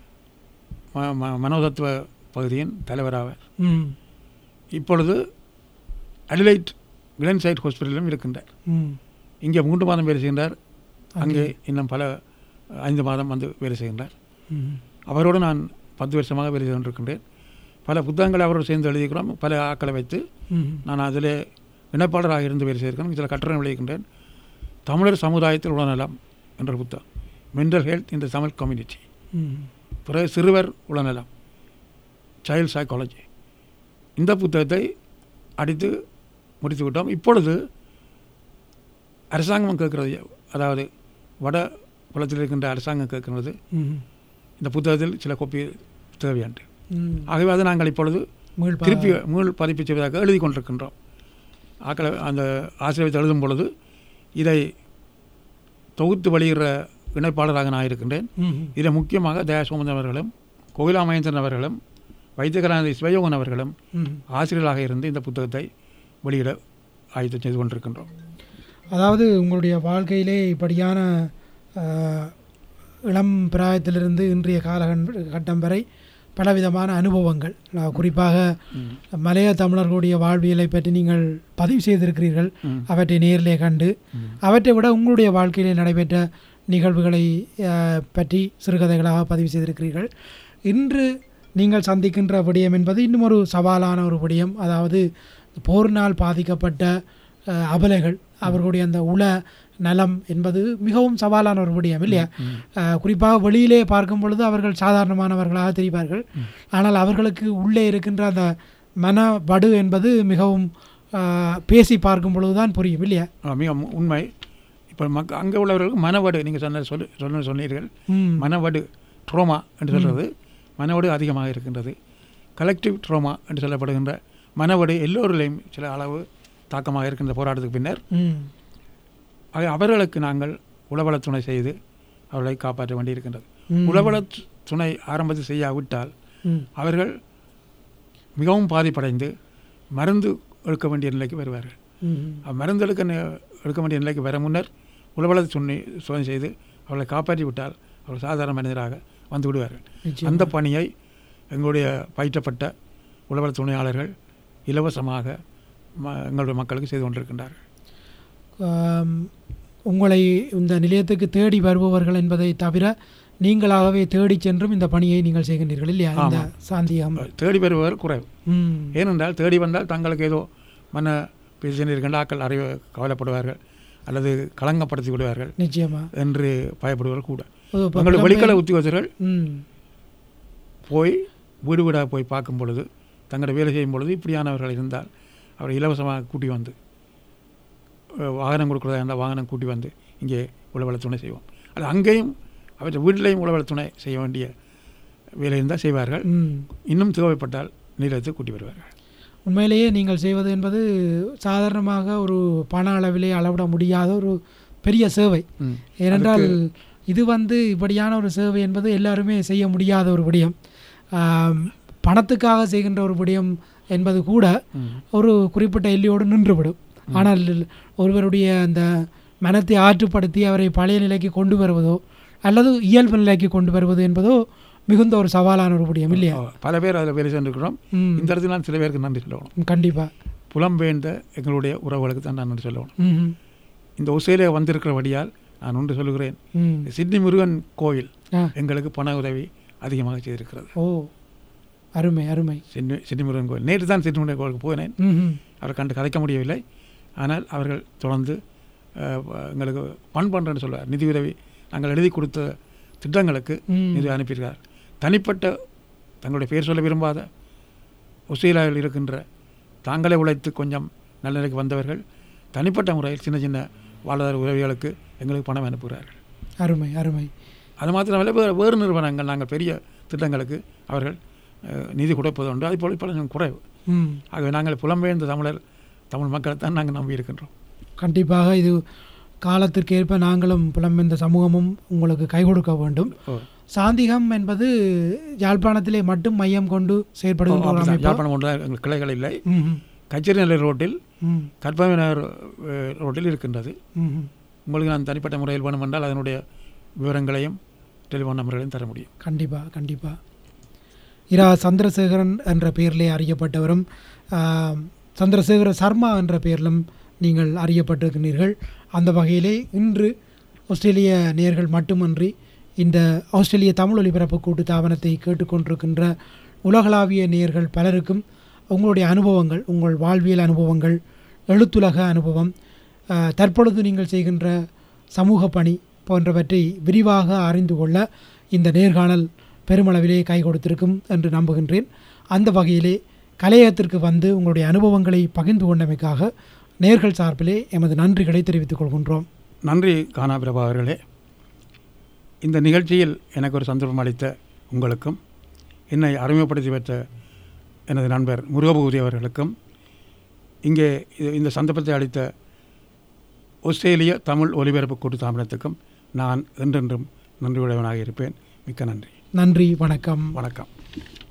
ம- ம- மனோதத்துவ பகுதியின் தலைவராக ம் இப்பொழுது அடிலைட் கிளன்சைட் ஹாஸ்பிட்டலிலும் இருக்கின்றார் ம் இங்கே மூன்று மாதம் வேலை செய்கின்றார் அங்கே இன்னும் பல ஐந்து மாதம் வந்து வேலை செய்கின்றார் ம் அவரோடு நான் பத்து வருஷமாக வேலை செய்து கொண்டிருக்கின்றேன் பல புத்தகங்களை அவரோடு சேர்ந்து எழுதியிருக்கிறோம் பல ஆக்களை வைத்து ம் நான் அதில் இணைப்பாளராக இருந்து வேலை செய்திருக்கிறேன் இதில் கட்டுரை எழுதியிருக்கின்றேன் தமிழர் சமுதாயத்தில் உடல்நலம் என்ற புத்தகம் மென்டல் ஹெல்த் இந்த தமிழ் கம்யூனிட்டி ம் பிறகு சிறுவர் உடல்நலம் சைல்ட் சைக்காலஜி இந்த புத்தகத்தை அடித்து முடித்து விட்டோம் இப்பொழுது அரசாங்கம் கேட்கிறது அதாவது வட குளத்தில் இருக்கின்ற அரசாங்கம் கேட்கிறது ம் இந்த புத்தகத்தில் சில கோப்பி தேவையாண்டு ம் ஆகவே அதை நாங்கள் இப்பொழுது மீள் பா- திருப்பி மீள் பதிப்பு செய்வதாக எழுதி கொண்டிருக்கின்றோம் ஆக்களை அந்த ஆசிரியத்தை எழுதும் பொழுது இதை தொகுத்து வெளியிடுற இணைப்பாளராக நான் இருக்கின்றேன் ம், ம். இதில் முக்கியமாக தயாசோமன் அவர்களும் கோயிலா மகேந்திரன் அவர்களும் வைத்தியகராந்தி சிவயோகன் அவர்களும் ம். ஆசிரியர்களாக இருந்து இந்த புத்தகத்தை வெளியிட ஆயத்தம் செய்து கொண்டிருக்கின்றோம் அதாவது உங்களுடைய வாழ்க்கையிலே இப்படியான ஆஹ், இளம் பிராயத்திலிருந்து இன்றைய காலகட்டம் வரை பலவிதமான அனுபவங்கள் நான் குறிப்பாக ம். மலைய தமிழர்களுடைய வாழ்வியலை பற்றி நீங்கள் பதிவு செய்திருக்கிறீர்கள் ம். அவற்றை நேரிலே கண்டு ம். அவற்றை விட உங்களுடைய வாழ்க்கையிலே நடைபெற்ற நிகழ்வுகளை ஆஹ், பற்றி சிறுகதைகளாக பதிவு செய்திருக்கிறீர்கள் இன்று நீங்கள் சந்திக்கின்ற விடயம் என்பது இன்னும் ஒரு சவாலான ஒரு விடயம் அதாவது போரினால் பாதிக்கப்பட்ட ஆஹ், அபலைகள் அவர்களுடைய அந்த உள நலம் என்பது மிகவும் சவாலான ஒரு விடயம் இல்லையா ம். ஆஹ், குறிப்பாக வெளியிலே பார்க்கும் பொழுது அவர்கள் சாதாரணமானவர்களாக தெரிவார்கள் ம். ஆனால் அவர்களுக்கு உள்ளே இருக்கின்ற அந்த மன வடு என்பது மிகவும் ஆஹ், பேசி பார்க்கும் பொழுதுதான் புரியும் இல்லையா ஆ, மிக மு- உண்மை இப்போ மக்க அங்கே உள்ளவர்களுக்கு மனவடு நீங்கள் சொன்ன சொல்லி சொன்ன சொன்னீர்கள் ம். மனவடு ட்ரோமா என்று சொல்கிறது மனவடு அதிகமாக இருக்கின்றது கலெக்டிவ் ட்ரோமா என்று சொல்லப்படுகின்ற மனவடு எல்லோரிலையும் சில அளவு தாக்கமாக இருக்கின்ற போராட்டத்துக்கு பின்னர் ம். ஆக அவர்களுக்கு நாங்கள் உளவள துணை செய்து அவர்களை காப்பாற்ற வேண்டியிருக்கின்றது ம். உளவள து- துணை ஆரம்பத்தில் செய்யாவிட்டால் ம். அவர்கள் மிகவும் பாதிப்படைந்து மருந்து எடுக்க வேண்டிய நிலைக்கு வருவார்கள் ம். அஹ் மருந்து எடுக்க நே- எடுக்க வேண்டிய நிலைக்கு வர முன்னர் உளவள துணை சோதனை செய்து அவர்களை காப்பாற்றி விட்டால் அவர்கள் சாதாரண மனிதராக வந்து விடுவார்கள் நிச்சயமா. அந்த பணியை எங்களுடைய பயிற்றப்பட்ட உளவள துணையாளர்கள் இலவசமாக ம எங்களுடைய மக்களுக்கு செய்து கொண்டிருக்கின்றார்கள் ஆம், உங்களை இந்த நிலையத்துக்கு தேடி வருபவர்கள் என்பதை தவிர நீங்களாகவே தேடி சென்றும் இந்த பணியை நீங்கள் செய்கின்றீர்கள் இல்லையா இந்த ஆமாம். சாந்தியம் தேடி வருபவர் குறைவு ம். ஏனென்றால் தேடி வந்தால் தங்களுக்கு ஏதோ மன பிரச்சனை இருக்கின்ற ஆக்கள் அறிவு கவலைப்படுவார்கள் அல்லது களங்கப்படுத்தி விடுவார்கள் நிச்சயமா என்று பயப்படுவார்கள் கூட அது இப்ப எங்களுடைய புலம்பெயர்- வெளிக்கல உத்தியோகத்தர்கள் ம். போய் வீடு வீடாக போய் பார்க்கும் பொழுது தங்களுடைய வேலை செய்யும் பொழுது இப்படியானவர்கள் இருந்தால் அவரை இலவசமாக கூட்டி வந்து அஹ், வாகனம் கொடுக்குறதா இருந்தால் வாகனம் கூட்டி வந்து இங்கே உளவள துணை செய்வோம் அது அங்கேயும் அவற்றை வீட்டிலையும் உளவள துணை செய்ய வேண்டிய வேலை இருந்தால் செய்வார்கள் ம். இன்னும் தேவைப்பட்டால் நிலையத்தை கூட்டி வருவார்கள் உண்மையிலேயே நீங்கள் செய்வது என்பது சாதாரணமாக ஒரு பண அளவிலே அளவிட முடியாத ஒரு பெரிய சேவை ம். ஏனென்றால் இது வந்து இப்படியான ஒரு சேவை என்பது எல்லாருமே செய்ய முடியாத ஒரு விடயம் ஆம், பணத்துக்காக செய்கின்ற ஒரு விடயம் என்பது கூட ம். ஒரு குறிப்பிட்ட எல்லையோடு நின்றுவிடும் ஆனால் ஒருவருடைய அந்த மனத்தை ஆற்றுப்படுத்தி அவரை பழைய நிலைக்கு கொண்டு வருவதோ அல்லது இயல்பு நிலைக்கு கொண்டு வருவது என்பதோ மிகுந்த ஒரு சவாலான ஒரு விடயம் இல்லையா பல பேர் அதில் வேலை சென்றிருக்கிறோம் ம் இந்த இடத்துல நான் சில பேருக்கு நன்றி சொல்லணும் கண்டிப்பாக புலம்பெயர்ந்த எங்களுடைய உறவுகளுக்கு தான் நான் நன்றி சொல்லணும் ம் இந்த ஒசையிலே வந்திருக்கிறபடியால் நான் ஒன்று சொல்கிறேன் ம் சிட்னி முருகன் கோயில் ஆ எங்களுக்கு பண உதவி அதிகமாக செய்திருக்கிறது ஓ அருமை அருமை சிட்னி சிட்னி முருகன் கோயில் நேற்று தான் சிட்னி முருகன் கோயிலுக்கு போனேன் ம் ம் அவரை கண்டு கதைக்க முடியவில்லை ஆனால் அவர்கள் தொடர்ந்து அஹ், எங்களுக்கு பண் பண்ணுறேன்னு சொல்லுவார் நிதி உதவி நாங்கள் எழுதி கொடுத்த திட்டங்களுக்கு ம். நிதி அனுப்பியிருக்கார் தனிப்பட்ட தங்களுடைய பேர் சொல்ல விரும்பாத ஒசையிலாவில் இருக்கின்ற தாங்களே உழைத்து கொஞ்சம் நல்ல நிலைக்கு வந்தவர்கள் தனிப்பட்ட முறையில் சின்ன சின்ன வாழ்வாதார உதவிகளுக்கு எங்களுக்கு பணம் அனுப்புகிறார்கள் அருமை அருமை அது மாத்திரமல்ல வேறு வேறு நிறுவனங்கள் நாங்கள் பெரிய திட்டங்களுக்கு அவர்கள் அஹ், நிதி கொடுப்பது உண்டு அது போல பல குறைவு ம் ஆகவே நாங்கள் புலம்பெயர்ந்த தமிழர் தமிழ் மக்களை தான் நாங்கள் நம்பி இருக்கின்றோம் கண்டிப்பாக இது காலத்திற்கேற்ப நாங்களும் புலம்பெயர்ந்த சமூகமும் உங்களுக்கு கை கொடுக்க வேண்டும் ஓ. சாந்திகம் என்பது யாழ்ப்பாணத்திலே மட்டும் மையம் கொண்டு ஓ, செயற்படுகின்ற ஒரு அப்படிதான். அமைப்பு யாழ்ப்பாணம் ஒன்று எங்களுக்கு கிளைகள் இல்லை ம் ம், கச்சேரி நிலை ரோட்டில் ம் கற்பக நகர் அஹ், ரோட்டில் இருக்கின்றது ம் ம். உங்களுக்கு நான் தனிப்பட்ட முறையில் வேணுமென்றால் அதனுடைய விவரங்களையும் டெலிஃபோன் நம்பர்களையும் தர முடியும் கண்டிப்பாக கண்டிப்பாக இரா சந்திரசேகரன் என்ற பெயரிலே அறியப்பட்டவரும் ஆம், சந்திரசேகர சர்மா என்ற பெயரிலும் நீங்கள் அறியப்பட்டிருக்கிறீர்கள் அந்த வகையிலே இன்று ஆஸ்திரேலிய நேயர்கள் மட்டுமன்றி இந்த ஆஸ்திரேலிய தமிழ் ஒலிபரப்பு கூட்டு தாபனத்தை கேட்டுக்கொண்டிருக்கின்ற உலகளாவிய நேயர்கள் பலருக்கும் உங்களுடைய அனுபவங்கள் உங்கள் வாழ்வியல் அனுபவங்கள் எழுத்துலக அனுபவம் ஆ, தற்பொழுது நீங்கள் செய்கின்ற சமூக பணி போன்றவற்றை விரிவாக அறிந்து கொள்ள இந்த நேர்காணல் பெருமளவிலே கை கொடுத்திருக்கும் என்று நம்புகின்றேன் அந்த வகையிலே கலையகத்திற்கு வந்து உங்களுடைய அனுபவங்களை பகிர்ந்து கொண்டமைக்காக நேர்கள் சார்பிலே எமது நன்றிகளை தெரிவித்துக் கொள்கின்றோம் நன்றி கானா பிரபா அவர்களே இந்த நிகழ்ச்சியில் எனக்கு ஒரு சந்தர்ப்பம் அளித்த உங்களுக்கும் என்னை அறிமுகப்படுத்தி வைத்த எனது நண்பர் முருகபூரி அவர்களுக்கும் இங்கே இது- இந்த சந்தர்ப்பத்தை அளித்த ஆஸ்திரேலிய தமிழ் ஒலிபரப்பு கூட்டு தாமரத்துக்கும் நான் என்றென்றும் நன்றியுடையவனாக இருப்பேன் மிக்க நன்றி நன்றி வணக்கம் வணக்கம்